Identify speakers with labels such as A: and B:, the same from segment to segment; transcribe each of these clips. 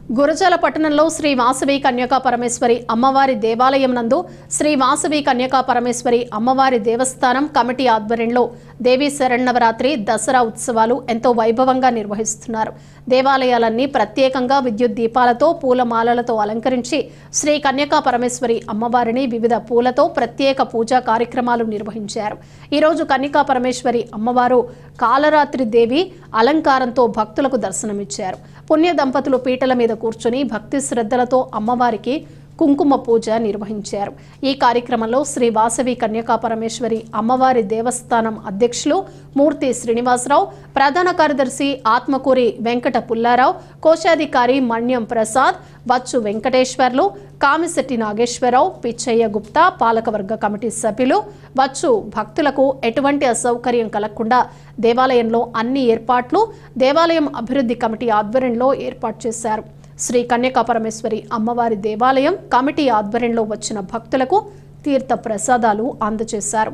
A: గురజాల పట్టణంలో శ్రీ వాసవి కన్యకా పరమేశ్వరి అమ్మవారి దేవాలయం నందు శ్రీ వాసవి కన్యకా పరమేశ్వరి అమ్మవారి దేవస్థానం కమిటీ ఆధ్వర్యంలో దేవీ శరణవరాత్రి దసరా ఉత్సవాలు ఎంతో వైభవంగా నిర్వహిస్తున్నారు దేవాలయాలన్నీ ప్రత్యేకంగా విద్యుత్ దీపాలతో పూలమాలలతో అలంకరించి శ్రీ కన్యకా పరమేశ్వరి అమ్మవారిని వివిధ పూలతో ప్రత్యేక పూజా కార్యక్రమాలు నిర్వహించారు ఈరోజు కన్యకా పరమేశ్వరి అమ్మవారు కాలరాత్రి దేవి అలంకారంతో భక్తులకు దర్శనమిచ్చారు పుణ్య దంపతులు పీటల మీద కూర్చొని భక్తి శ్రద్ధలతో అమ్మవారికి కుంకుమ పూజ నిర్వహించారు ఈ కార్యక్రమంలో శ్రీ వాసవి కన్యకా పరమేశ్వరి అమ్మవారి దేవస్థానం అధ్యక్షులు మూర్తి శ్రీనివాసరావు ప్రధాన కార్యదర్శి ఆత్మకూరి వెంకట పుల్లారావు కోశాధికారి మణ్యం ప్రసాద్ బచ్చు వెంకటేశ్వర్లు కామిశెట్టి నాగేశ్వరరావు పిచ్చయ్య గుప్తా పాలకవర్గ కమిటీ సభ్యులు బచ్చు భక్తులకు ఎటువంటి అసౌకర్యం కలగకుండా దేవాలయంలో అన్ని ఏర్పాట్లు దేవాలయం అభివృద్ధి కమిటీ ఆధ్వర్యంలో ఏర్పాటు చేశారు శ్రీ కన్యకా పరమేశ్వరి అమ్మవారి దేవాలయం కమిటీ ఆధ్వర్యంలో వచ్చిన భక్తులకు తీర్థ ప్రసాదాలు అందజేశారు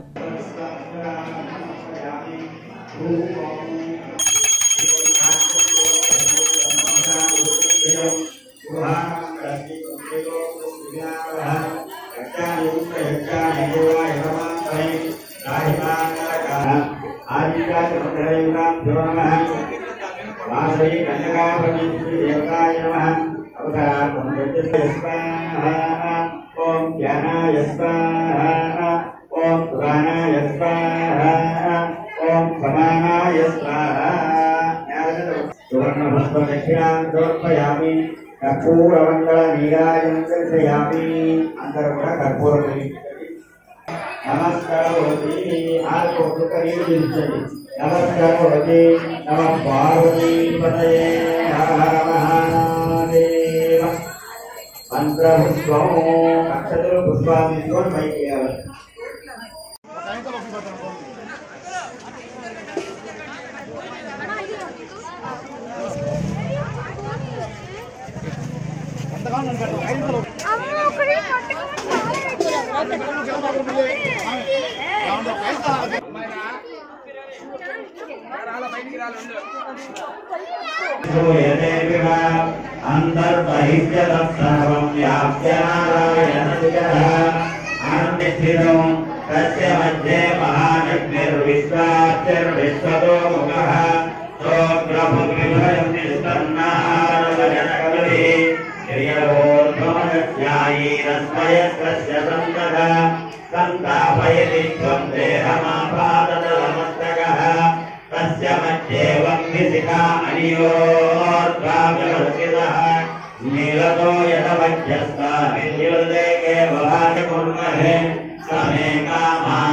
B: వాసవి కన్యకాపరమేశ్వరి దేవతాయ నమః అవతారం స్వాహ ఓం ధ్యానాయ స్వాహ ఓం పురాణాయ స్వాహ ఓం సమానాయ స్వాహ సువర్ణభస్వ దక్షిణాం సమర్పయామి కర్పూరమండల నీరాజనం దర్శయామి అందరూ కూడా కర్పూరం వెలిగించండి. నమస్కరోతి ఆత్మకు కలిగించండి నమస్కరోతి నమ పార్వతీ పతయే హర హర మహాదేవ మంత్రపుష్పం అక్షతలు పుష్పాన్ని తీసుకొని పైకి వేయాలి
C: అమ్మ ఒకటి
B: అంతర్బహిష్యతత్సర్వం వ్యాప్య నారాయణస్యః ఆనందిస్థితం తస్య మధ్యే మహాలక్ష్మిర్విశ్వాస్యర్విశ్వతో ముఖः స్తోత్రభుగ్విభయం నిస్తన్నారదజనకలి శ్రియోర్ధ్వమనస్యాయీరస్మయస్య సంతః సంతాపయతి త్వం దేహమాపాదతలమస్తకः तस्य मध्येवं विशिखा अनियोर्ध्वाव्यवस्थितः नीलतो यदमध्यस्था विद्युल्लेखे भवानि कुर्महे समे कामा